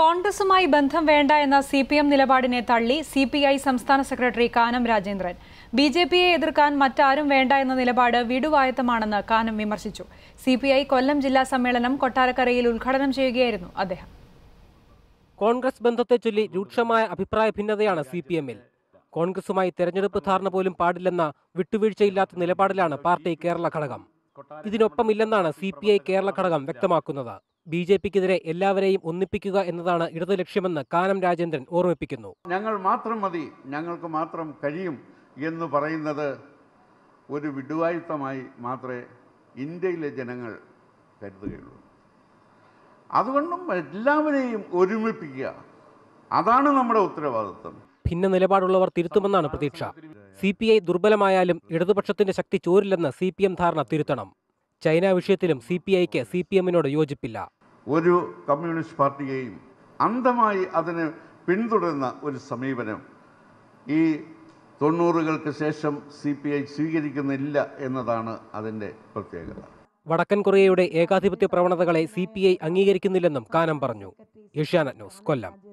കോൺഗ്രസുമായി ബന്ധം വേണ്ട എന്ന സി പി എം നിലപാടിനെ തള്ളി സി പി ഐ സംസ്ഥാന സെക്രട്ടറി കാനം രാജേന്ദ്രൻ ബി ജെ പിയെ എതിർക്കാൻ മറ്റാരും വേണ്ട എന്ന നിലപാട് വിടുവായത്തമാണെന്ന് കാനം വിമർശിച്ചു സി പി ഐ കൊല്ലം ജില്ലാ സമ്മേളനം കൊട്ടാരക്കരയിൽ ഉദ്ഘാടനം ചെയ്യുകയായിരുന്നു അദ്ദേഹം കോൺഗ്രസ് ബന്ധത്തെ ചൊല്ലി രൂക്ഷമായ അഭിപ്രായ ഭിന്നതയാണ് സി പി എമ്മിൽ കോൺഗ്രസുമായി തെരഞ്ഞെടുപ്പ് ധാരണ പോലും പാടില്ലെന്ന വിട്ടുവീഴ്ചയില്ലാത്ത നിലപാടിലാണ് പാർട്ടി കേരള ഘടകം ഇതിനൊപ്പമില്ലെന്നാണ് സി പി ഐ കേരള ഘടകം വ്യക്തമാക്കുന്നത് ബി ജെ പിക്കെതിരെ എല്ലാവരെയും ഒന്നിപ്പിക്കുക എന്നതാണ് ഇടതു ലക്ഷ്യമെന്ന് കാനം രാജേന്ദ്രൻ ഓർമ്മിപ്പിക്കുന്നു ഞങ്ങൾ മാത്രം മതി ഞങ്ങൾക്ക് മാത്രം കഴിയും എന്ന് പറയുന്നത് ഒരു വിടുവായുത്തമായി മാത്രമേ ഇന്ത്യയിലെ ജനങ്ങൾ കരുതുകയുള്ളൂ അതുകൊണ്ടും എല്ലാവരെയും ഒരുമിപ്പിക്കുക അതാണ് നമ്മുടെ ഉത്തരവാദിത്വം ഭിന്ന നിലപാടുള്ളവർ തിരുത്തുമെന്നാണ് പ്രതീക്ഷ സി പി ഐ ദുർബലമായാലും ഇടതുപക്ഷത്തിന്റെ ശക്തി ചോരില്ലെന്ന് സി പി എം ധാരണ തിരുത്തണം ചൈന വിഷയത്തിലും സി പി ഐക്ക് സി പി എമ്മിനോട് യോജിപ്പില്ല ഒരു കമ്മ്യൂണിസ്റ്റ് പാർട്ടിയെയും അന്ധമായി അതിന് പിന്തുടരുന്ന ഒരു സമീപനം ഈ തൊണ്ണൂറുകൾക്ക് ശേഷം സി പി ഐ സ്വീകരിക്കുന്നില്ല എന്നതാണ് അതിൻ്റെ പ്രത്യേകത വടക്കൻ കൊറിയയുടെ ഏകാധിപത്യ പ്രവണതകളെ സി പി ഐ അംഗീകരിക്കുന്നില്ലെന്നും കാനം പറഞ്ഞു ഏഷ്യാനെറ്റ് ന്യൂസ് കൊല്ലം